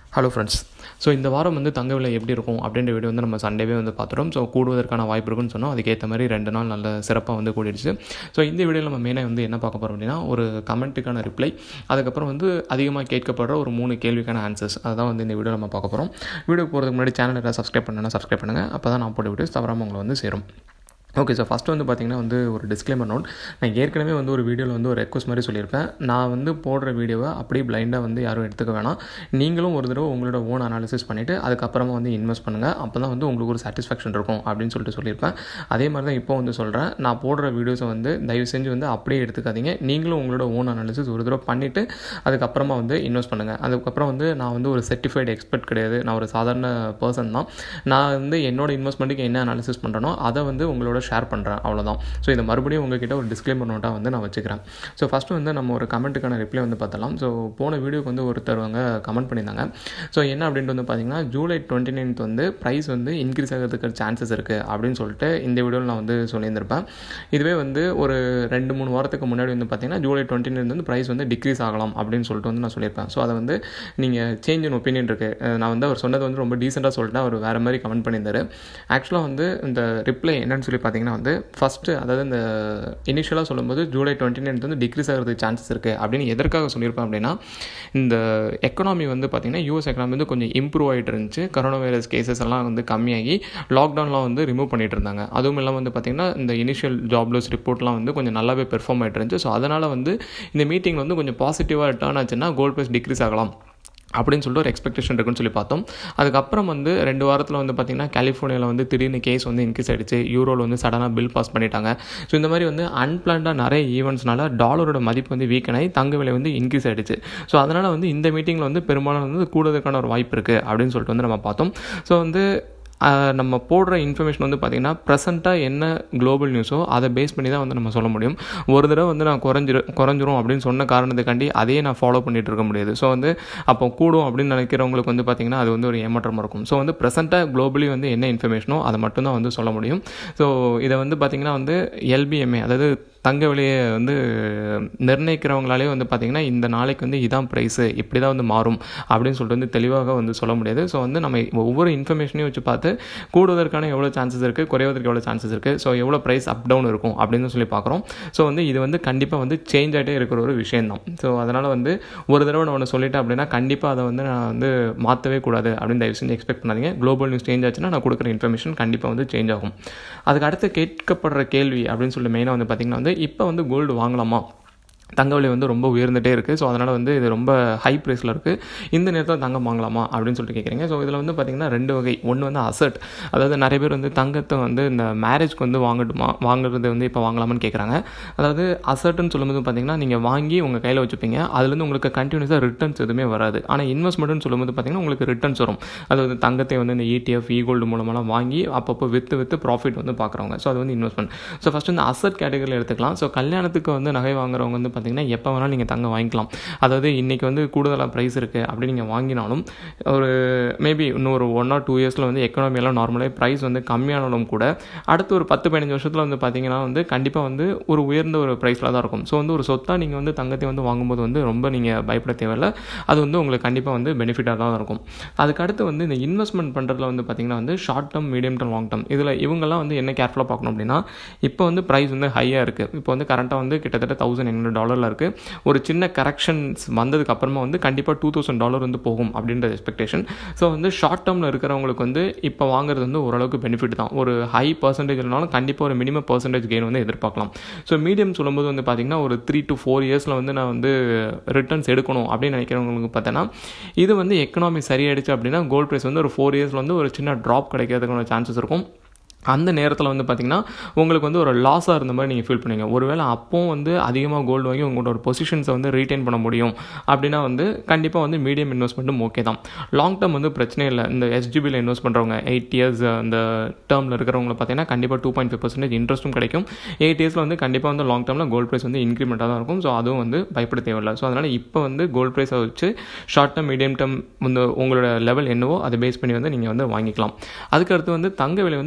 hello friends so இந்த வாரம் வந்து தங்க விலை எப்படி இருக்கும் அப்படின்ற வீடியோ வந்து நம்ம சண்டேவே வந்து பார்த்துட்டோம் ஸோ கூடுவதற்கான வாய்ப்பு இருக்குன்னு சொன்னோம் அதுக்கேற்ற மாதிரி ரெண்டு நாள் நல்ல சிறப்பாக வந்து கூடிடுச்சு ஸோ இந்த வீடியோவில் நம்ம மெயினாக வந்து என்ன பார்க்க போகிறோம் அப்படின்னா ஒரு கமெண்ட்டுக்கான ரிப்ளை அதுக்கப்புறம் வந்து அதிகமாக கேட்கப்படுற ஒரு மூணு கேள்விக்கான ஆன்சர்ஸ் அதான் வந்து இந்த வீடியோ நம்ம பார்க்க போகிறோம் வீடியோ போகிறதுக்கு முன்னாடி சேனல் ஏதாவது சப்ஸ்கிரைப் பண்ணனா சப்ஸ்கிரைப் பண்ணுங்கள் அப்போ தான் நான் போட்டு வீடியோஸ் தவறாமல் உங்களை வந்து சேரும் ஓகே சார் ஃபஸ்ட்டு வந்து பார்த்திங்கன்னா வந்து ஒரு டிஸ்க்ளைமர் நோட் நான் ஏற்கனவே வந்து ஒரு வீடியோவில் வந்து ஒரு ரெக்வஸ்ட் மாதிரி சொல்லியிருப்பேன் நான் வந்து போடுற வீடியோவை அப்படியே பிளைண்டாக வந்து யாரும் எடுத்துக்க வேணாம் நீங்களும் ஒரு தடவை உங்களோட ஓன் அனாலிசிஸ் பண்ணிவிட்டு அதுக்கப்புறமா வந்து இன்வெஸ்ட் பண்ணுங்கள் அப்போ தான் வந்து உங்களுக்கு ஒரு சாட்டிஸ்ஃபேக்ஷன் இருக்கும் அப்படின்னு சொல்லிட்டு சொல்லியிருப்பேன் அதே மாதிரி தான் இப்போ வந்து சொல்கிறேன் நான் போடுற வீடியோஸை வந்து தயவு செஞ்சு வந்து அப்படியே எடுத்துக்காதீங்க நீங்களும் உங்களோட ஓன் அனாலிசிஸ் ஒரு தடவை பண்ணிவிட்டு அதுக்கப்புறமா வந்து இன்வெஸ்ட் பண்ணுங்கள் அதுக்கப்புறம் வந்து நான் வந்து ஒரு சர்டிஃபைடு எக்ஸ்பர்ட் கிடையாது நான் ஒரு சாதாரண பர்சன் தான் நான் வந்து என்னோட இன்வெஸ்ட்மெண்ட்டுக்கு என்ன அனாலிசிஸ் பண்ணுறனோ அதை வந்து உங்களோட ஷேர் பண்ணுறேன் அவ்வளோதான் ஸோ இதை மறுபடியும் உங்ககிட்ட ஒரு டிஸ்க்ளைமர் நோட்டாக வந்து நான் வச்சுக்கிறேன் ஸோ ஃபஸ்ட்டு வந்து நம்ம ஒரு கமெண்ட்டுக்கான ரிப்ளை வந்து பார்த்தலாம் ஸோ போன வீடியோக்கு வந்து ஒருத்தர் வந்து கமெண்ட் பண்ணியிருந்தாங்க ஸோ என்ன அப்படின்ட்டு வந்து பார்த்தீங்கன்னா ஜூலை டுவெண்ட்டி நைன்த் வந்து ப்ரைஸ் வந்து இன்க்ரீஸ் ஆகிறதுக்கு சான்சஸ் இருக்குது அப்படின்னு சொல்லிட்டு இந்த வீடியோவில் நான் வந்து சொல்லியிருந்திருப்பேன் இதுவே வந்து ஒரு ரெண்டு மூணு வாரத்துக்கு முன்னாடி வந்து பார்த்தீங்கன்னா ஜூலை டுவெண்ட்டி நைன் வந்து ப்ரைஸ் வந்து டிக்ரீஸ் ஆகலாம் அப்படின்னு சொல்லிட்டு வந்து நான் சொல்லியிருப்பேன் ஸோ அதை வந்து நீங்கள் சேஞ்ச் இன் ஒப்பீனியன் இருக்குது நான் வந்து அவர் சொன்னது வந்து ரொம்ப டீசெண்டாக சொல்லிட்டு அவர் வேறு மாதிரி கமெண்ட் பண்ணியிருந்தார் ஆக்சுவலாக வந்து இந்த ரிப்ளை என்னன்னு சொல்லி பார்த்தீங்கன்னா வந்து ஃபஸ்ட்டு அதாவது இந்த இனிஷியலாக சொல்லும்போது ஜூலை டுவெண்ட்டி நைன்த் வந்து டிக்ரீஸ் ஆகிறதுக்கு சான்சஸ் இருக்குது அப்படின்னு எதற்காக சொல்லியிருப்பேன் அப்படின்னா இந்த எக்கனாமி வந்து பார்த்திங்கன்னா யூஎஸ் எக்கனாமி வந்து கொஞ்சம் இம்ப்ரூவ் ஆகிட்டு இருந்துச்சு கரோனா வைரஸ் கேசஸ் எல்லாம் வந்து கம்மியாகி லாக்டவுன்லாம் வந்து ரிமூவ் பண்ணிட்டு இருந்தாங்க அதுவும் இல்லாமல் வந்து பார்த்திங்கன்னா இந்த இனிஷியல் ஜாப்லெஸ் ரிப்போர்ட்லாம் வந்து கொஞ்சம் நல்லாவே பெர்ஃபார்ம் ஆகிட்டு இருந்துச்சு ஸோ அதனால் வந்து இந்த மீட்டிங் வந்து கொஞ்சம் பாசிட்டிவாக டேர்ன் ஆச்சுன்னா கோல்ட் ப்ரைஸ் டிக்ரீஸ் ஆகலாம் அப்படின்னு சொல்லிட்டு ஒரு எக்ஸ்பெக்டேஷன் இருக்குன்னு சொல்லி பார்த்தோம் அதுக்கப்புறம் வந்து ரெண்டு வாரத்தில் வந்து பார்த்திங்கன்னா கலிஃபோர்னியாவில் வந்து திடீர்னு கேஸ் வந்து இன்க்ரீஸ் ஆகிடுச்சு யூரோவில் வந்து சடனாக பில் பாஸ் பண்ணிட்டாங்க ஸோ இந்த மாதிரி வந்து அன்பிளான்டாக நிறைய ஈவெண்ட்ஸ்னால டாலரோட மதிப்பு வந்து வீக்கன் ஆகி தங்க விலை வந்து இன்க்ரீஸ் ஆகிடுச்சு ஸோ அதனால் வந்து இந்த மீட்டிங்கில் வந்து பெரும்பாலும் வந்து கூடுவதற்கான ஒரு வாய்ப்பு இருக்குது அப்படின்னு சொல்லிட்டு வந்து நம்ம பார்த்தோம் ஸோ வந்து நம்ம போடுற இன்ஃபர்மேஷன் வந்து பார்த்திங்கன்னா ப்ரெசென்ட்டாக என்ன குளோபல் நியூஸோ அதை பேஸ் பண்ணி தான் வந்து நம்ம சொல்ல முடியும் ஒரு தடவை வந்து நான் குறைஞ்சிரு குறைஞ்சிரும் அப்படின்னு சொன்ன காரணத்துக்காண்டி அதையே நான் ஃபாலோ பண்ணிகிட்டு இருக்க முடியாது ஸோ வந்து அப்போ கூடும் அப்படின்னு நினைக்கிறவங்களுக்கு வந்து பார்த்திங்கன்னா அது வந்து ஒரு ஏமாற்றமாக இருக்கும் ஸோ வந்து ப்ரெசென்ட்டாக குளோபலி வந்து என்ன இன்ஃபர்மேஷனோ அதை மட்டும்தான் வந்து சொல்ல முடியும் ஸோ இதை வந்து பார்த்திங்கன்னா வந்து எல்பிஎம்ஏ அதாவது தங்க விலையை வந்து நிர்ணயிக்கிறவங்களாலே வந்து பார்த்திங்கன்னா இந்த நாளைக்கு வந்து இதான் ப்ரைஸு இப்படி தான் வந்து மாறும் அப்படின்னு சொல்லிட்டு வந்து தெளிவாக வந்து சொல்ல முடியாது ஸோ வந்து நம்ம ஒவ்வொரு இன்ஃபர்மேஷனையும் வச்சு பார்த்து கூடுவதற்கான எவ்வளோ சான்சஸ் இருக்குது குறைவதற்கு எவ்வளோ சான்சஸ் இருக்குது ஸோ எவ்வளோ ப்ரைஸ் அப் டவுன் இருக்கும் அப்படின்னு சொல்லி பார்க்குறோம் ஸோ வந்து இது வந்து கண்டிப்பாக வந்து சேஞ்ச் ஆகிட்டே இருக்கிற ஒரு விஷயம் தான் ஸோ அதனால் வந்து ஒரு தடவை நான் ஒன்று சொல்லிட்டேன் அப்படின்னா கண்டிப்பாக அதை வந்து நான் வந்து மாற்றவே கூடாது அப்படின்னு தயவு செஞ்சு எக்ஸ்பெக்ட் பண்ணாதீங்க குளோபல் நியூஸ் சேஞ்ச் ஆச்சுன்னா நான் கொடுக்குற இன்ஃபர்மேஷன் கண்டிப்பாக வந்து சேஞ்ச் ஆகும் அதுக்கு அடுத்து கேட்கப்படுற கேள்வி அப்படின்னு சொல்லி மெயினாக வந்து பார்த்திங்கன்னா வந்து இப்போ வந்து கோல்டு வாங்கலாமா தங்க விலை வந்து ரொம்ப உயர்ந்துகிட்டே இருக்குது ஸோ அதனால் வந்து இது ரொம்ப ஹை ப்ரைஸில் இருக்குது இந்த நேரத்தில் தங்கம் வாங்கலாமா அப்படின்னு சொல்லிட்டு கேட்குறீங்க ஸோ இதில் வந்து பார்த்திங்கன்னா ரெண்டு வகை ஒன்று வந்து அசட் அதாவது நிறைய பேர் வந்து தங்கத்தை வந்து இந்த மேரேஜ்க்கு வந்து வாங்கட்டுமா வாங்குறது வந்து இப்போ வாங்கலாமான்னு கேட்குறாங்க அதாவது அசட்டுன்னு சொல்லும்போது பார்த்திங்கன்னா நீங்கள் வாங்கி உங்கள் கையில் வச்சுப்பீங்க அதுலேருந்து உங்களுக்கு கண்டினியூஸாக ரிட்டர்ன்ஸ் எதுவுமே வராது ஆனால் இன்வெஸ்ட்மெண்ட்னு சொல்லும்போது பார்த்திங்கன்னா உங்களுக்கு ரிட்டர்ன்ஸ் வரும் அதாவது தங்கத்தை வந்து இந்த இடிஎஃப் இ கோல்டு மூலமெல்லாம் வாங்கி அப்பப்போ விற்று விற்று ப்ராஃபிட் வந்து பார்க்குறவங்க ஸோ அது வந்து இன்வெஸ்ட்மெண்ட் ஸோ ஃபஸ்ட்டு இந்த அசட் கேட்டகரியில் எடுத்துக்கலாம் ஸோ கல்யாணத்துக்கு வந்து நகை வாங்குறவங்க வந்து பார்த்திங்கன்னா எப்போ வேணாலும் நீங்கள் தங்க வாங்கிக்கலாம் அதாவது இன்றைக்கி வந்து கூடுதலாக ப்ரைஸ் இருக்குது அப்படி நீங்கள் வாங்கினாலும் ஒரு மேபி இன்னும் ஒரு ஒன் ஆர் டூ இயர்ஸில் வந்து எக்கனாமியெல்லாம் நார்மலாக ப்ரைஸ் வந்து கம்மியானாலும் கூட அடுத்து ஒரு பத்து பதினஞ்சு வருஷத்தில் வந்து பார்த்திங்கன்னா வந்து கண்டிப்பாக வந்து ஒரு உயர்ந்த ஒரு ப்ரைஸில் தான் இருக்கும் ஸோ வந்து ஒரு சொத்தாக நீங்கள் வந்து தங்கத்தை வந்து வாங்கும்போது வந்து ரொம்ப நீங்கள் பயப்பட தேவையில்லை அது வந்து உங்களுக்கு கண்டிப்பாக வந்து பெனிஃபிட்டாக தான் இருக்கும் அதுக்கு அடுத்து வந்து இந்த இன்வெஸ்ட்மெண்ட் பண்ணுறதுல வந்து பார்த்திங்கன்னா வந்து short term medium term long term இதில் இவங்கெல்லாம் வந்து என்ன கேர்ஃபுல்லாக பார்க்கணும் அப்படின்னா இப்போ வந்து ப்ரைஸ் வந்து ஹையாக இருக்குது இப்போ வந்து கரண்ட்டாக வந்து கிட்டத்தட்ட தௌசண்ட் எண்ணூறு டாலரில் இருக்குது ஒரு சின்ன கரெக்ஷன்ஸ் வந்ததுக்கு அப்புறமா வந்து கண்டிப்பாக டூ தௌசண்ட் டாலர் வந்து போகும் அப்படின்ற எக்ஸ்பெக்டேஷன் ஸோ வந்து ஷார்ட் டேர்மில் இருக்கிறவங்களுக்கு வந்து இப்போ வாங்குறது வந்து ஓரளவுக்கு பெனிஃபிட் தான் ஒரு ஹை பர்சன்டேஜ் இல்லைனாலும் கண்டிப்பாக ஒரு மினிமம் பர்சன்டேஜ் கெயின் வந்து எதிர்பார்க்கலாம் ஸோ மீடியம் சொல்லும்போது வந்து பார்த்திங்கன்னா ஒரு த்ரீ டு ஃபோர் இயர்ஸில் வந்து நான் வந்து ரிட்டர்ன்ஸ் எடுக்கணும் அப்படின்னு நினைக்கிறவங்களுக்கு பார்த்தோன்னா இது வந்து எக்கனாமி சரியாயிடுச்சு அப்படின்னா கோல்ட் ப்ரைஸ் வந்து ஒரு ஃபோர் இயர்ஸில் வந்து ஒரு சின்ன ட்ராப் கிடைக்கிறதுக்கான சான்சஸ் இருக்கும் அந்த நேரத்தில் வந்து பார்த்திங்கன்னா உங்களுக்கு வந்து ஒரு லாஸாக இருந்த மாதிரி நீங்கள் ஃபீல் பண்ணுவீங்க ஒருவேளை அப்போவும் வந்து அதிகமாக கோல்டு வாங்கி உங்களோட ஒரு பொசிஷன்ஸை வந்து ரீட்டைன் பண்ண முடியும் அப்படின்னா வந்து கண்டிப்பாக வந்து மீடியம் இன்வெஸ்ட்மெண்ட்டும் ஓகே தான் லாங் டேர்ம் வந்து பிரச்சனை இல்லை இந்த எஸ்ஜிபியில் இன்வெஸ்ட் பண்ணுறவங்க எயிட் இயர்ஸ் அந்த டேர்மில் இருக்கிறவங்கள பார்த்தீங்கன்னா கண்டிப்பாக டூ பாயிண்ட் ஃபைவ் பர்சன்டேஜ் இன்ட்ரெஸ்ட்டும் கிடைக்கும் எயிட் இயர்ஸில் வந்து கண்டிப்பாக வந்து லாங் டேர்மில் கோல்ட் ப்ரைஸ் வந்து இன்க்ரிமெண்ட்டாக தான் இருக்கும் ஸோ அதுவும் வந்து பயப்பட தேவையில்லை ஸோ அதனால் இப்போ வந்து கோல்ட் ப்ரைஸை வச்சு ஷார்ட் டேர்ம் மீடியம் டேர்ம் வந்து உங்களோட லெவல் என்னவோ அதை பேஸ் பண்ணி வந்து நீங்கள் வந்து வாங்கிக்கலாம் அதுக்கடுத்து வந்து தங்க விலை வந்து டிக்ரீஸ்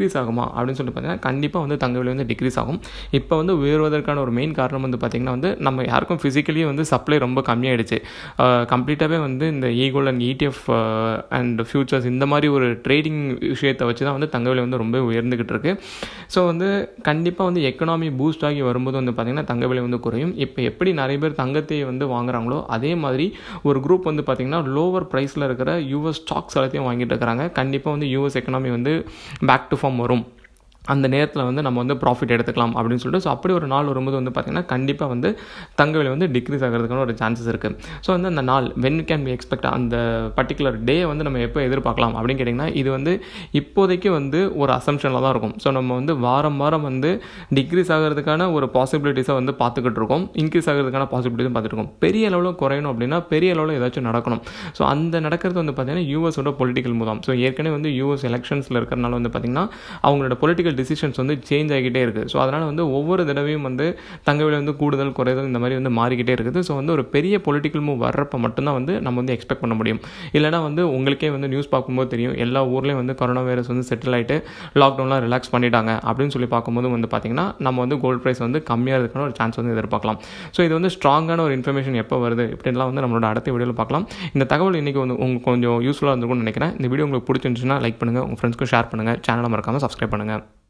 டிக்ரீஸ் ஆகுமா அப்படின்னு சொல்லிட்டு பார்த்தீங்கன்னா கண்டிப்பாக வந்து தங்க விலை வந்து டிக்ரீஸ் ஆகும் இப்போ வந்து உயர்வதற்கான ஒரு மெயின் காரணம் வந்து பார்த்திங்கன்னா வந்து நம்ம யாருக்கும் ஃபிசிக்கலி வந்து சப்ளை ரொம்ப கம்மியாயிடுச்சு கம்ப்ளீட்டாகவே வந்து இந்த ஈகோல் அண்ட் இடிஎஃப் அண்ட் ஃபியூச்சர்ஸ் இந்த மாதிரி ஒரு ட்ரேடிங் விஷயத்தை வச்சு தான் வந்து தங்க விலை வந்து ரொம்ப உயர்ந்துக்கிட்டு இருக்கு ஸோ வந்து கண்டிப்பாக வந்து எக்கனாமி பூஸ்ட் ஆகி வரும்போது வந்து பார்த்திங்கன்னா தங்க விலை வந்து குறையும் இப்போ எப்படி நிறைய பேர் தங்கத்தை வந்து வாங்குறாங்களோ அதே மாதிரி ஒரு குரூப் வந்து பார்த்திங்கன்னா லோவர் ப்ரைஸில் இருக்கிற யூஎஸ் ஸ்டாக்ஸ் எல்லாத்தையும் வாங்கிட்டு இருக்கிறாங்க கண்டிப்பாக வந்து யூஎஸ் எக்கனாமி வந்து பேக் டு ஃபார்ம் வரும் அந்த நேரத்தில் வந்து நம்ம வந்து ப்ராஃபிட் எடுத்துக்கலாம் அப்படின்னு சொல்லிட்டு ஸோ அப்படி ஒரு நாள் வரும்போது வந்து பார்த்திங்கன்னா கண்டிப்பாக வந்து தங்க விலை வந்து டிக்ரீஸ் ஆகிறதுக்கான ஒரு சான்சஸ் இருக்குது ஸோ வந்து அந்த நாள் வென் கேன் பி எக்ஸ்பெக்ட் அந்த பர்டிகுலர் டே வந்து நம்ம எப்போ எதிர்பார்க்கலாம் அப்படின்னு கேட்டிங்கன்னா இது வந்து இப்போதைக்கு வந்து ஒரு அசம்ஷனில் தான் இருக்கும் ஸோ நம்ம வந்து வாரம் வாரம் வந்து டிக்ரீஸ் ஆகிறதுக்கான ஒரு பாசிபிலிட்டிஸை வந்து பார்த்துக்கிட்டு இருக்கோம் இன்க்ரீஸ் ஆகிறதுக்கான பாசிபிலிட்டிஸும் பார்த்துட்டு இருக்கோம் பெரிய அளவில் குறையணும் அப்படின்னா பெரிய அளவில் ஏதாச்சும் நடக்கணும் ஸோ அந்த நடக்கிறது வந்து பார்த்திங்கன்னா யூஎஸோட பொலிட்டிக்கல் மூலம் ஸோ ஏற்கனவே வந்து யூஎஸ் எலெக்ஷன்ஸில் இருக்கிறனால வந்து பார்த்திங்கன்னா அவங்களோட பொலிட்டிக்கல் டிசிஷன்ஸ் வந்து சேஞ்ச் ஆகிக்கிட்டே இருக்குது ஸோ அதனால் வந்து ஒவ்வொரு தடவையும் வந்து தங்க விலை வந்து கூடுதல் குறைதல் இந்த மாதிரி வந்து மாறிக்கிட்டே இருக்குது ஸோ வந்து ஒரு பெரிய பொலிட்டிக்கல் மூவ் வர்றப்ப மட்டும்தான் வந்து நம்ம வந்து எக்ஸ்பெக்ட் பண்ண முடியும் இல்லைனா வந்து உங்களுக்கே வந்து நியூஸ் பார்க்கும்போது தெரியும் எல்லா ஊர்லேயும் வந்து கொரோனா வைரஸ் வந்து செட்டில் ஆகிட்டு லாக்டவுன்லாம் ரிலாக்ஸ் பண்ணிட்டாங்க அப்படின்னு சொல்லி பார்க்கும்போது வந்து பார்த்திங்கன்னா நம்ம வந்து கோல்ட் ப்ரைஸ் வந்து கம்மியாக இருக்கிற ஒரு சான்ஸ் வந்து எதிர்பார்க்கலாம் ஸோ இது வந்து ஸ்ட்ராங்கான ஒரு இன்ஃபர்மேஷன் எப்போ வருது இப்படின்லாம் வந்து நம்மளோட அடுத்த வீடியோவில் பார்க்கலாம் இந்த தகவல் இன்றைக்கி வந்து உங்களுக்கு கொஞ்சம் யூஸ்ஃபுல்லாக இருந்திருக்கும்னு நினைக்கிறேன் இந்த வீடியோ உங்களுக்கு பிடிச்சிருந்துச்சுன்னா லைக் பண்ணுங்கள் உங்கள் ஃப்ரெண்ட்ஸ்க்கு ஷேர் பண்ணுங்கள் சேனலை மறக்காமல் சப்ஸ்கிரைப் பண்ணுங்கள்